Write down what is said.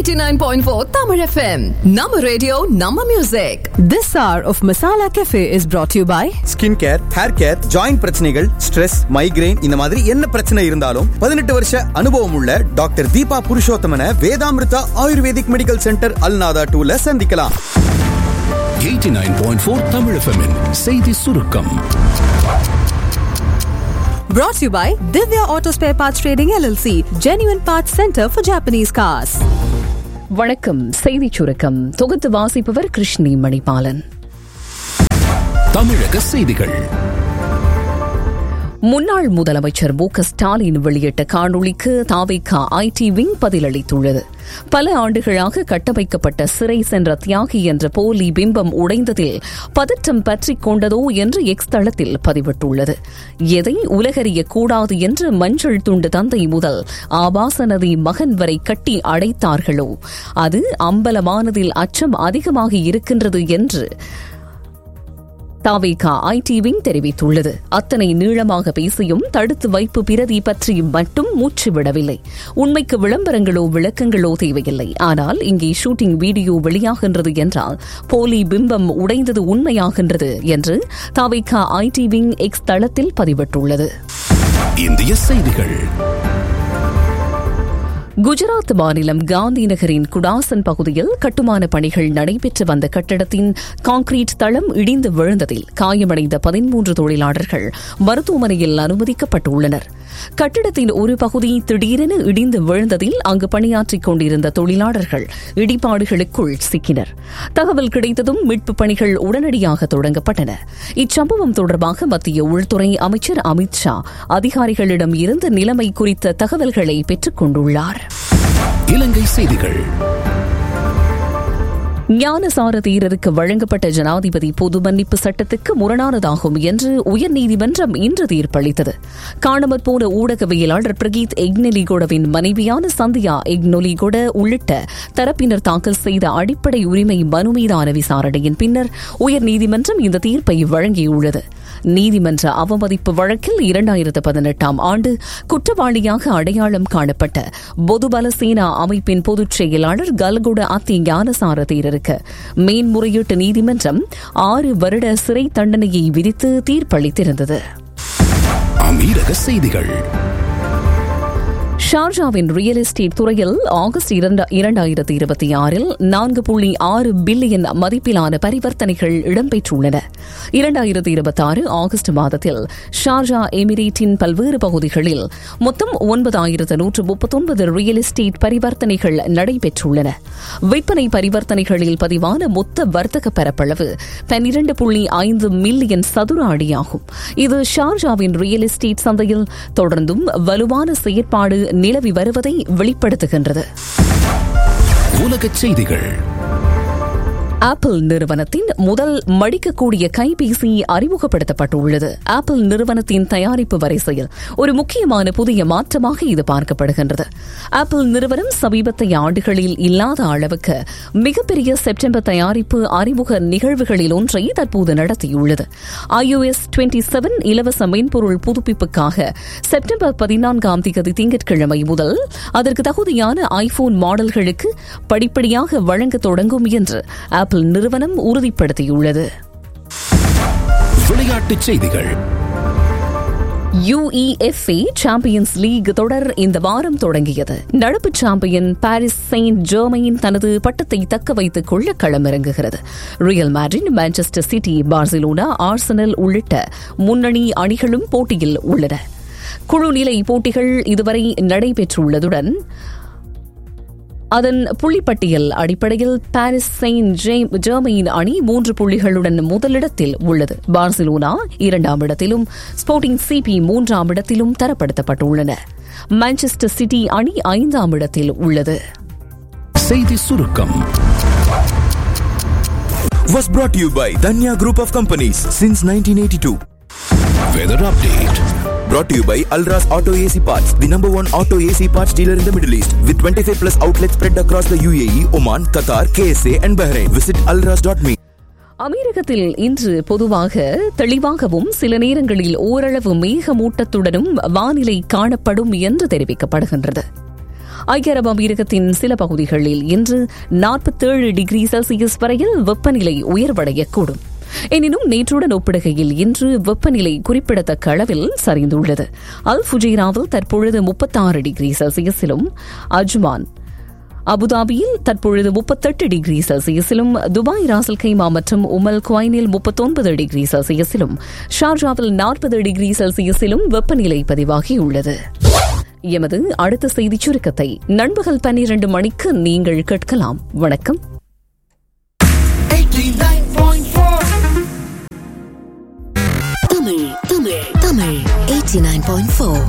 89.4 Tamil FM. Nama radio, Nama music. This hour of Masala Cafe is brought to you by skin care hair care joint பிரச்சனைகள் stress migraine இந்த மாதிரி என்ன பிரச்சனை இருந்தாலும் பதினெட்டு வருஷ அனுபவம் உள்ள doctor Deepa Purushothaman Vedamrutha ayurvedic medical centre Al Nahda டூல சந்திக்கலாம் 89.4 Tamil FM -இன் செய்தி சுருக்கம் brought to you by Divya Auto Spare Parts Trading LLC, Genuine Parts Center for Japanese Cars. வணக்கம் செய்திச் சுருக்கம் தொகுத்து வாசிப்பவர் கிருஷ்ணி மணிபாலன் தமிழக செய்திகள் முன்னாள் முதலமைச்சர் மு க ஸ்டாலின் வெளியிட்ட காணொளிக்கு தாவேகா ஐடி விங் பதிலளித்துள்ளது பல ஆண்டுகளாக கட்டமைக்கப்பட்ட சிறை சென்ற தியாகி என்ற போலி பிம்பம் உடைந்ததில் பதற்றம் பற்றிக் கொண்டதோ என்று எக்ஸ் தளத்தில் பதிவிட்டுள்ளது எதை உலகறியக் கூடாது என்று மஞ்சள் துண்டு தந்தை முதல் ஆபாச நதி மகன் வரை கட்டி அடைத்தார்களோ அது அம்பலமானதில் அச்சம் அதிகமாக இருக்கின்றது என்று தாவேகா ஐடி விங் தெரிவித்துள்ளது அத்தனை நீளமாக பேசியும் தடுத்து வைப்பு பிரதி பற்றி மட்டும் மூச்சு விடவில்லை உண்மைக்கு விளம்பரங்களோ விளக்கங்களோ தேவையில்லை ஆனால் இங்கே ஷூட்டிங் வீடியோ வெளியாகின்றது என்றால் போலி பிம்பம் உடைந்தது உண்மையாகின்றது என்று தாவேகா ஐடி விங் எக்ஸ் தளத்தில் பதிவிட்டுள்ளது இந்திய செய்திகள் குஜராத் மாநிலம் காந்தி நகரின் குடாசன் பகுதியில் கட்டுமான பணிகள் நடைபெற்று வந்த கட்டடத்தின் கான்கிரீட் தளம் இடிந்து விழுந்ததில் காயமடைந்த பதிமூன்று தொழிலாளர்கள் மருத்துவமனையில் அனுமதிக்கப்பட்டுள்ளனர் கட்டிடத்தின் ஒரு பகுதி திடீரென இடிந்து விழுந்ததில் அங்கு பணியாற்றிக் கொண்டிருந்த தொழிலாளர்கள் இடிபாடுகளுக்குள் சிக்கினர் தகவல் கிடைத்ததும் மீட்புப் பணிகள் உடனடியாக தொடங்கப்பட்டன இச்சம்பவம் தொடர்பாக மத்திய உள்துறை அமைச்சர் அமித் ஷா அதிகாரிகளிடம் இருந்து நிலைமை குறித்த தகவல்களை பெற்றுக் கொண்டுள்ளார் இலங்கை செய்திகள் ஞானசார தீரருக்கு வழங்கப்பட்ட ஜனாதிபதி பொது மன்னிப்பு சட்டத்துக்கு முரணானதாகும் என்று உயர்நீதிமன்றம் இன்று தீர்ப்பளித்தது காணாமற் போன ஊடகவியலாளர் பிரகீத் எக்னெலிகொடவின் மனைவியான சந்தியா எக்னொலிகொட உள்ளிட்ட தரப்பினர் தாக்கல் செய்த அடிப்படை உரிமை மனு மீதான விசாரணையின் பின்னர் உயர்நீதிமன்றம் இந்த தீர்ப்பை வழங்கியுள்ளது நீதிமன்ற அவமதிப்பு வழக்கில் இரண்டாயிரத்து பதினெட்டாம் ஆண்டு குற்றவாளியாக அடையாளம் காணப்பட்ட பொதுபல சேனா அமைப்பின் பொதுச் செயலாளர் கல்குட அத்தி ஞானசார தீரருக்கு மேன்முறையீட்டு நீதிமன்றம் ஆறு வருட சிறை தண்டனையை விதித்து தீர்ப்பளித்திருந்தது அமீரக செய்திகள் ஷார்ஜாவின் ரியல் எஸ்டேட் துறையில் ஆகஸ்ட் இரண்டாயிரத்தி இருபத்தி ஆறில் நான்கு புள்ளி ஆறு பில்லியன் மதிப்பிலான பரிவர்த்தனைகள் இடம்பெற்றுள்ளன இரண்டாயிரத்தி இருபத்தி ஆறு ஆகஸ்ட் மாதத்தில் ஷார்ஜா எமிரேட்டின் பல்வேறு பகுதிகளில் மொத்தம் ஒன்பதாயிரத்து நூற்று முப்பத்தொன்பது ரியல் எஸ்டேட் பரிவர்த்தனைகள் நடைபெற்றுள்ளன விற்பனை பரிவர்த்தனைகளில் பதிவான மொத்த வர்த்தக பரப்பளவு பன்னிரண்டு புள்ளி ஐந்து மில்லியன் சதுர அடியாகும் இது ஷார்ஜாவின் ரியல் எஸ்டேட் சந்தையில் தொடர்ந்தும் வலுவான செயற்பாடு நிலவி வருவதை வெளிப்படுத்துகின்றது உலகச் செய்திகள் ஆப்பிள் நிறுவனத்தின் முதல் மடிக்கக்கூடிய கைபேசி அறிமுகப்படுத்தப்பட்டுள்ளது ஆப்பிள் நிறுவனத்தின் தயாரிப்பு வரிசையில் ஒரு முக்கியமான புதிய மாற்றமாக இது பார்க்கப்படுகின்றது ஆப்பிள் நிறுவனம் சமீபத்திய ஆண்டுகளில் இல்லாத அளவுக்கு மிகப்பெரிய செப்டம்பர் தயாரிப்பு அறிமுக நிகழ்வுகளில் ஒன்றை தற்போது நடத்தியுள்ளது ஐஓஎஸ் டுவெண்டி செவன் இலவச மென்பொருள் புதுப்பிப்புக்காக செப்டம்பர் பதினான்காம் தேதி திங்கட்கிழமை முதல் அதற்கு தகுதியான ஐபோன் மாடல்களுக்கு படிப்படியாக வழங்க தொடங்கும் என்று ஆப்பிள் நிறுவனம் உறுதிப்படுத்தியுள்ளது விளையாட்டுச் செய்திகள் யுஇஎஃப்ஏ சாம்பியன்ஸ் லீக் தொடர் இந்த வாரம் தொடங்கியது நடப்பு சாம்பியன் பாரிஸ் செயின்ட் ஜெர்மைன் தனது பட்டத்தை தக்க வைத்துக் கொள்ள களமிறங்குகிறது Real Madrid Manchester City Barcelona Arsenal உள்ளிட்ட முன்னணி அணிகளும் போட்டியில் உள்ளன குழு நிலை போட்டிகள் இதுவரை நடைபெற்றுள்ளதுடன் அதன் புள்ளிப்பட்டியல் அடிப்படையில் பாரிஸ் செயின்ட் ஜெர்மெயின் அணி மூன்று புள்ளிகளுடன் முதலிடத்தில் உள்ளது பார்சிலோனா இரண்டாம் இடத்திலும் ஸ்போர்ட்டிங் சிபி மூன்றாம் இடத்திலும் தரப்படுத்தப்பட்டுள்ளன மான்செஸ்டர் சிட்டி அணி ஐந்தாம் இடத்தில் உள்ளது செய்தி சுருக்கம் Was brought to you by Danya Group of Companies since 1982. Weather update Brought to you by Alras Auto AC Parts, the number one auto AC parts dealer in the Middle East, with 25 plus outlets spread across the UAE, Oman, Qatar, KSA, and Bahrain. Visit alras.me. அமெரிக்கத்தில் இன்று பொதுவாக தெளிவாகவும் சில நேரங்களில் ஓரளவு மேகமூட்டத்துடனும் வானிலை காணப்படும் என்று தெரிவிக்கப்படுகின்றது ஐக்கிய அரபு அமீரகத்தின் சில பகுதிகளில் இன்று நாற்பத்தேழு டிகிரி செல்சியஸ் வரையில் வெப்பநிலை உயர்வடையக்கூடும் எனினும் நேற்றுடன் ஒப்பிடுகையில் இன்று வெப்பநிலை குறிப்பிடத்தக்க அளவில் சரிந்துள்ளது அல் ஃபுஜைராவில் தற்பொழுது முப்பத்தாறு டிகிரி செல்சியஸிலும் அஜ்மான் அபுதாபியில் தற்பொழுது முப்பத்தெட்டு டிகிரி செல்சியஸிலும் துபாய் ராசல் கைமா மற்றும் உமல் குவைனில் முப்பத்தொன்பது டிகிரி செல்சியஸிலும் ஷார்ஜாவில் நாற்பது டிகிரி செல்சியஸிலும் வெப்பநிலை பதிவாகியுள்ளது எமது அடுத்த செய்திச் சுருக்கத்தை நண்பகல் பன்னிரண்டு மணிக்கு நீங்கள் கேட்கலாம் வணக்கம் தமிழ் தமிழ் தமிழ் 89.4